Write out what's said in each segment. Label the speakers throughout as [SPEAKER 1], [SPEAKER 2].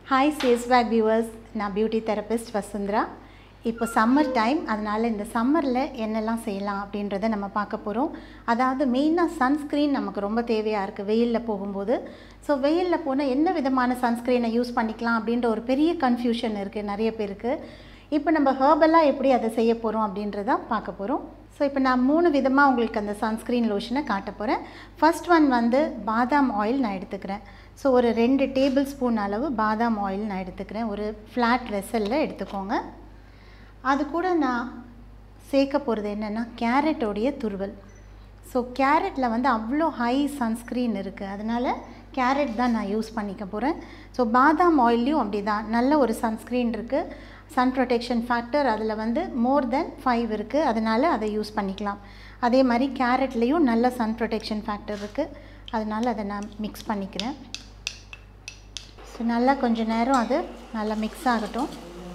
[SPEAKER 1] hi சேஸ்பேக் viewers நான் beauty therapist Vasundhara இப்போ சம்மர் டைம் அதனால் இந்த சம்மரில் என்னெல்லாம் செய்யலாம் அப்படின்றத நம்ம பார்க்க போகிறோம் அதாவது மெயினாக சன்ஸ்க்ரீன் நமக்கு ரொம்ப தேவையாக இருக்குது வெயிலில் போகும்போது ஸோ வெயிலில் போனால் என்ன விதமான சன்ஸ்க்ரீனை யூஸ் பண்ணிக்கலாம் அப்படின்ற ஒரு பெரிய கன்ஃபியூஷன் இருக்குது நிறைய பேருக்கு இப்போ நம்ம ஹேர்பலாக எப்படி அதை செய்ய போகிறோம் அப்படின்றத பார்க்க போகிறோம் ஸோ இப்போ நான் மூணு விதமாக உங்களுக்கு அந்த சன்ஸ்க்ரீன் லோஷனை காட்ட போகிறேன் ஃபர்ஸ்ட் ஒன் வந்து பாதாம் ஆயில் நான் எடுத்துக்கிறேன் ஸோ ஒரு ரெண்டு டேபிள் ஸ்பூன் அளவு பாதாம் ஆயில் நான் எடுத்துக்கிறேன் ஒரு ஃப்ளாட் வெசலில் எடுத்துக்கோங்க அது கூட நான் சேர்க்க போகிறது என்னென்னா கேரட்டோடைய துருவல் ஸோ கேரட்டில் வந்து அவ்வளோ ஹை சன்ஸ்க்ரீன் இருக்குது அதனால் கேரட் தான் நான் யூஸ் பண்ணிக்க போகிறேன் ஸோ பாதாம் ஆயில்லையும் அப்படி தான் நல்ல ஒரு சன்ஸ்க்ரீன் இருக்குது சன் ப்ரொடெக்ஷன் ஃபேக்டர் அதில் வந்து மோர் தென் ஃபைவ் இருக்குது அதனால் அதை யூஸ் பண்ணிக்கலாம் அதே மாதிரி கேரட்லேயும் நல்ல சன் ப்ரொடெக்ஷன் ஃபேக்டர் இருக்குது அதனால் அதை நான் மிக்ஸ் பண்ணிக்கிறேன் ஸோ நல்லா கொஞ்சம் நேரம் அது நல்லா மிக்ஸ் ஆகட்டும்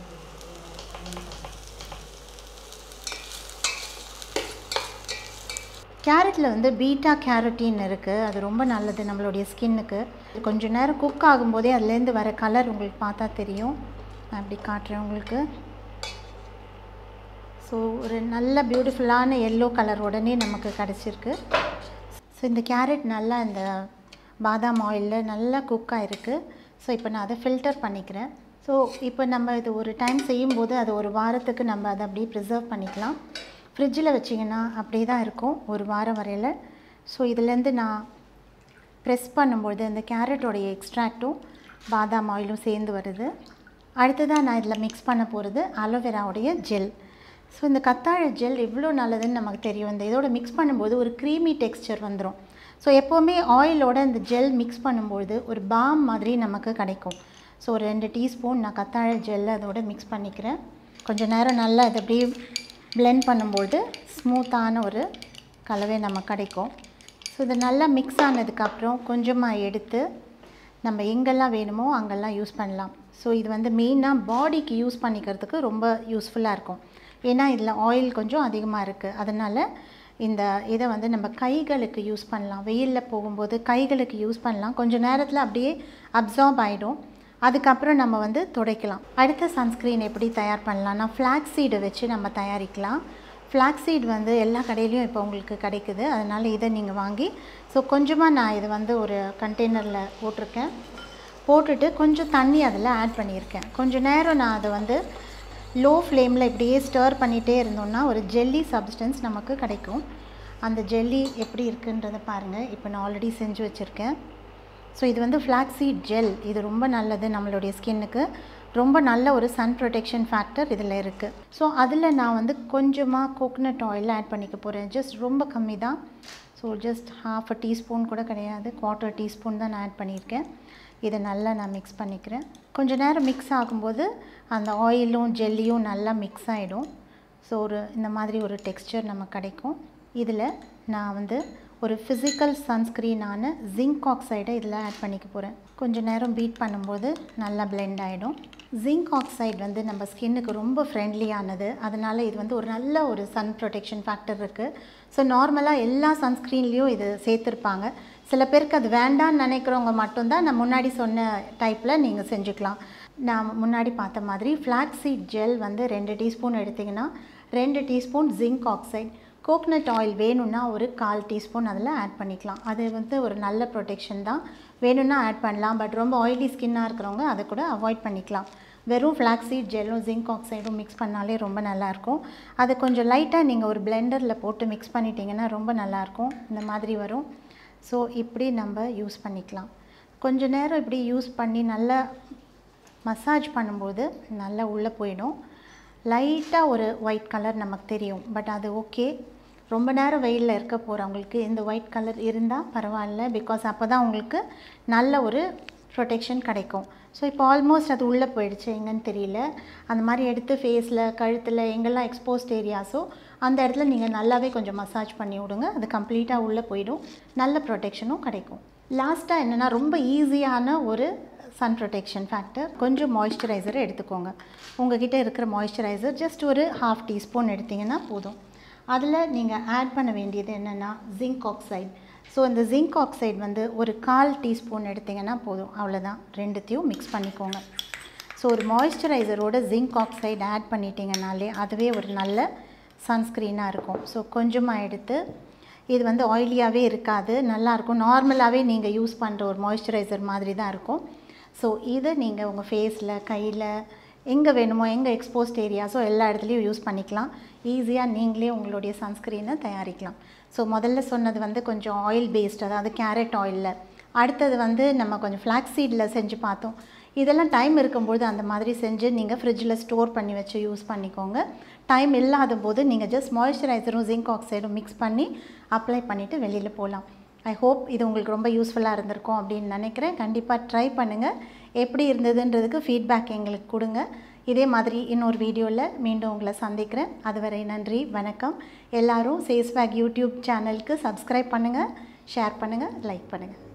[SPEAKER 1] கேரட்டில் வந்து பீட்டா கேரட்டின் இருக்குது அது ரொம்ப நல்லது நம்மளுடைய ஸ்கின்னுக்கு கொஞ்சம் நேரம் குக் ஆகும்போதே அதுலேருந்து வர கலர் உங்களுக்கு பார்த்தா தெரியும் நான் அப்படி காட்டுறேன் உங்களுக்கு ஸோ ஒரு நல்ல பியூட்டிஃபுல்லான எல்லோ கலர் உடனே நமக்கு கிடச்சிருக்கு ஸோ இந்த கேரட் நல்லா இந்த பாதாம் ஆயிலில் நல்லா குக் ஆகிருக்கு ஸோ இப்போ நான் அதை ஃபில்டர் பண்ணிக்கிறேன் ஸோ இப்போ நம்ம இது ஒரு டைம் செய்யும்போது அது ஒரு வாரத்துக்கு நம்ம அதை அப்படியே ப்ரிசர்வ் பண்ணிக்கலாம் ஃப்ரிட்ஜில் வச்சிங்கன்னா அப்படியே தான் இருக்கும் ஒரு வாரம் வரையில் ஸோ இதுலேருந்து நான் ப்ரெஸ் பண்ணும்பொழுது இந்த கேரட்டோடைய எக்ஸ்ட்ராக்டும் பாதாம் ஆயிலும் சேர்ந்து வருது அடுத்ததாக நான் இதில் மிக்ஸ் பண்ண போகிறது அலோவேராவுடைய ஜெல் ஸோ இந்த கத்தாழை ஜெல் எவ்வளோ நல்லதுன்னு நமக்கு தெரியும் இந்த இதோட மிக்ஸ் பண்ணும்போது ஒரு க்ரீமி டெக்ஸ்சர் வந்துடும் ஸோ எப்போவுமே ஆயிலோட இந்த ஜெல் மிக்ஸ் பண்ணும்பொழுது ஒரு பாம் மாதிரி நமக்கு கிடைக்கும் ஸோ ஒரு ரெண்டு டீஸ்பூன் நான் கத்தாழை ஜெல் அதோட மிக்ஸ் பண்ணிக்கிறேன் கொஞ்சம் நேரம் நல்லா அதை அப்படியே பிளெண்ட் பண்ணும்போது ஸ்மூத்தான ஒரு கலவை நமக்கு கிடைக்கும் ஸோ இது நல்லா மிக்ஸ் ஆனதுக்கப்புறம் கொஞ்சமாக எடுத்து நம்ம எங்கெல்லாம் வேணுமோ அங்கெல்லாம் யூஸ் பண்ணலாம் ஸோ இது வந்து மெயினாக பாடிக்கு யூஸ் பண்ணிக்கிறதுக்கு ரொம்ப யூஸ்ஃபுல்லாக இருக்கும் ஏன்னா இதில் ஆயில் கொஞ்சம் அதிகமாக இருக்குது அதனால் இந்த இதை வந்து நம்ம கைகளுக்கு யூஸ் பண்ணலாம் வெயிலில் போகும்போது கைகளுக்கு யூஸ் பண்ணலாம் கொஞ்சம் நேரத்தில் அப்படியே அப்சார்ப் ஆகிடும் அதுக்கப்புறம் நம்ம வந்து துடைக்கலாம் அடுத்த சன்ஸ்க்ரீன் எப்படி தயார் பண்ணலாம்னா ஃப்ளாக்ஸ் சீடை வச்சு நம்ம தயாரிக்கலாம் ஃப்ளாக்ஸ் சீட் வந்து எல்லா கடையிலையும் இப்போ உங்களுக்கு கிடைக்குது அதனால் இதை நீங்கள் வாங்கி ஸோ கொஞ்சமாக நான் இதை வந்து ஒரு கண்டெய்னரில் போட்டிருக்கேன் போட்டுட்டு கொஞ்சம் தண்ணி அதில் ஆட் பண்ணியிருக்கேன் கொஞ்சம் நேரம் நான் அதை வந்து லோ ஃப்ளேமில் இப்படியே ஸ்டர் பண்ணிகிட்டே இருந்தோம்னா ஒரு ஜெல்லி சப்ஸ்டன்ஸ் நமக்கு கிடைக்கும் அந்த ஜெல்லி எப்படி இருக்குன்றதை பாருங்கள் இப்போ நான் ஆல்ரெடி செஞ்சு வச்சுருக்கேன் ஸோ இது வந்து ஃப்ளாக்ஸீட் ஜெல் இது ரொம்ப நல்லது நம்மளுடைய ஸ்கின்னுக்கு ரொம்ப நல்ல ஒரு சன் ப்ரொடெக்ஷன் ஃபேக்டர் இதில் இருக்குது ஸோ அதில் நான் வந்து கொஞ்சமாக கோகனட் ஆயில் ஆட் பண்ணிக்க போகிறேன் ஜஸ்ட் ரொம்ப கம்மி தான் so just half a teaspoon கூட கிடையாது குவார்ட்டர் டீஸ்பூன் தான் நான் ஆட் பண்ணியிருக்கேன் இதை நல்லா நான் மிக்ஸ் பண்ணிக்கிறேன் கொஞ்சம் நேரம் மிக்ஸ் ஆகும்போது அந்த ஆயிலும் ஜெல்லியும் நல்லா மிக்ஸ் ஆகிடும் ஸோ ஒரு இந்த மாதிரி ஒரு டெக்ஸ்சர் நமக்கு கிடைக்கும் இதில் நான் வந்து ஒரு ஃபிசிக்கல் சன்ஸ்க்ரீனான ஜிங்க் ஆக்சைடை இதில் ஆட் பண்ணிக்க போகிறேன் கொஞ்சம் நேரம் பீட் பண்ணும்போது நல்லா பிளெண்ட் ஆகிடும் ஜிங்க் ஆக்சைடு வந்து நம்ம ஸ்கின்னுக்கு ரொம்ப ஃப்ரெண்ட்லியானது அதனால் இது வந்து ஒரு நல்ல ஒரு சன் ப்ரொடெக்ஷன் ஃபேக்டர் இருக்குது ஸோ நார்மலாக எல்லா சன்ஸ்க்ரீன்லேயும் இது சேர்த்துருப்பாங்க சில பேருக்கு அது வேண்டான்னு நினைக்கிறவங்க மட்டும்தான் நான் முன்னாடி சொன்ன டைப்பில் நீங்கள் செஞ்சுக்கலாம் நான் முன்னாடி பார்த்த மாதிரி ஃப்ளாக்ஸீட் ஜெல் வந்து ரெண்டு டீஸ்பூன் எடுத்திங்கன்னா ரெண்டு teaspoon zinc oxide coconut oil வேணும்னா ஒரு கால் டீஸ்பூன் அதில் ஆட் பண்ணிக்கலாம் அது வந்து ஒரு நல்ல ப்ரொடெக்ஷன் தான் வேணும்னா ஆட் பண்ணலாம் பட் ரொம்ப ஆயிலி ஸ்கின்னாக இருக்கிறவங்க அதை கூட அவாய்ட் பண்ணிக்கலாம் வெறும் ஃப்ளாக்ஸீட் ஜெல்லும் ஜிங்க் ஆக்சைடும் மிக்ஸ் பண்ணாலே ரொம்ப நல்லாயிருக்கும் அதை கொஞ்சம் லைட்டாக நீங்கள் ஒரு பிளெண்டரில் போட்டு மிக்ஸ் பண்ணிட்டீங்கன்னா ரொம்ப நல்லாயிருக்கும் இந்த மாதிரி வரும் ஸோ இப்படி நம்ம யூஸ் பண்ணிக்கலாம் கொஞ்ச நேரம் இப்படி யூஸ் பண்ணி நல்லா மசாஜ் பண்ணும்போது நல்லா உள்ளே போயிடும் லைட்டாக ஒரு ஒயிட் கலர் நமக்கு தெரியும் பட் அது ஓகே ரொம்ப நேரம் வெயிலில் இருக்க போகிறவங்களுக்கு இந்த ஒயிட் கலர் இருந்தால் பரவாயில்ல பிகாஸ் அப்போ தான் உங்களுக்கு நல்ல ஒரு ப்ரொடெக்ஷன் கிடைக்கும் ஸோ இப்போ ஆல்மோஸ்ட் அது உள்ளே போயிடுச்சு எங்கன்னு தெரியல அந்த மாதிரி எடுத்து ஃபேஸில் கழுத்தில் எங்கெல்லாம் எக்ஸ்போஸ்ட் ஏரியாஸோ அந்த இடத்துல நீங்கள் நல்லாவே கொஞ்சம் மசாஜ் பண்ணி விடுங்க அது கம்ப்ளீட்டாக உள்ளே போயிடும் நல்ல ப்ரொடெக்ஷனும் கிடைக்கும் லாஸ்ட்டாக என்னென்னா ரொம்ப ஈஸியான ஒரு சன் ப்ரொடெக்ஷன் ஃபேக்டர் கொஞ்சம் மாய்ஸ்சரைசரை எடுத்துக்கோங்க உங்ககிட்ட இருக்கிற மாய்ஸ்சரைசர் ஜஸ்ட் ஒரு ஹாஃப் டீஸ்பூன் எடுத்திங்கன்னா போதும் அதில் நீங்கள் ஆட் பண்ண வேண்டியது என்னென்னா ஜிங்க் ஆக்சைடு ஸோ இந்த ஜிங்க் ஆக்சைடு வந்து ஒரு கால் டீஸ்பூன் எடுத்திங்கன்னா போதும் அவ்வளோதான் ரெண்டுத்தையும் மிக்ஸ் பண்ணிக்கோங்க ஸோ ஒரு மாய்ஸ்சரைசரோட ஜிங்க் ஆக்சைடு ஆட் பண்ணிட்டீங்கனாலே அதுவே ஒரு நல்ல சன்ஸ்க்ரீனாக இருக்கும் ஸோ கொஞ்சமாக எடுத்து இது வந்து ஆயிலியாகவே இருக்காது நல்லாயிருக்கும் நார்மலாகவே நீங்கள் யூஸ் பண்ணுற ஒரு மாய்ஸ்சரைசர் மாதிரி தான் இருக்கும் ஸோ இதை நீங்கள் உங்கள் ஃபேஸில் கையில் எங்கே வேணுமோ எங்கே எக்ஸ்போஸ்ட் ஏரியாஸோ எல்லா இடத்துலையும் யூஸ் பண்ணிக்கலாம் ஈஸியாக நீங்களே உங்களுடைய சன்ஸ்க்ரீனை தயாரிக்கலாம் ஸோ முதல்ல சொன்னது வந்து கொஞ்சம் ஆயில் பேஸ்ட் அதாவது கேரட் ஆயிலில் அடுத்தது வந்து நம்ம கொஞ்சம் ஃப்ளாக்ஸ் சீடில் செஞ்சு பார்த்தோம் இதெல்லாம் டைம் இருக்கும்போது அந்த மாதிரி செஞ்சு நீங்கள் ஃப்ரிட்ஜில் ஸ்டோர் பண்ணி வச்சு யூஸ் பண்ணிக்கோங்க டைம் இல்லாத போது நீங்கள் ஜஸ்ட் மாய்ஸ்சரைசரும் ஜிங்க் ஆக்சைடும் மிக்ஸ் பண்ணி அப்ளை பண்ணிவிட்டு வெளியில் போகலாம் ஐ ஹோப் இது உங்களுக்கு ரொம்ப யூஸ்ஃபுல்லாக இருந்திருக்கும் அப்படின்னு நினைக்கிறேன் கண்டிப்பாக ட்ரை பண்ணுங்கள் எப்படி இருந்ததுன்றதுக்கு ஃபீட்பேக் எங்களுக்கு கொடுங்க இதே மாதிரி இன்னொரு வீடியோவில் மீண்டும் உங்களை சந்திக்கிறேன் அதுவரை நன்றி வணக்கம் எல்லாரும் சேஸ்பேக் யூடியூப் சேனலுக்கு சப்ஸ்கிரைப் பண்ணுங்கள் ஷேர் பண்ணுங்கள் லைக் பண்ணுங்கள்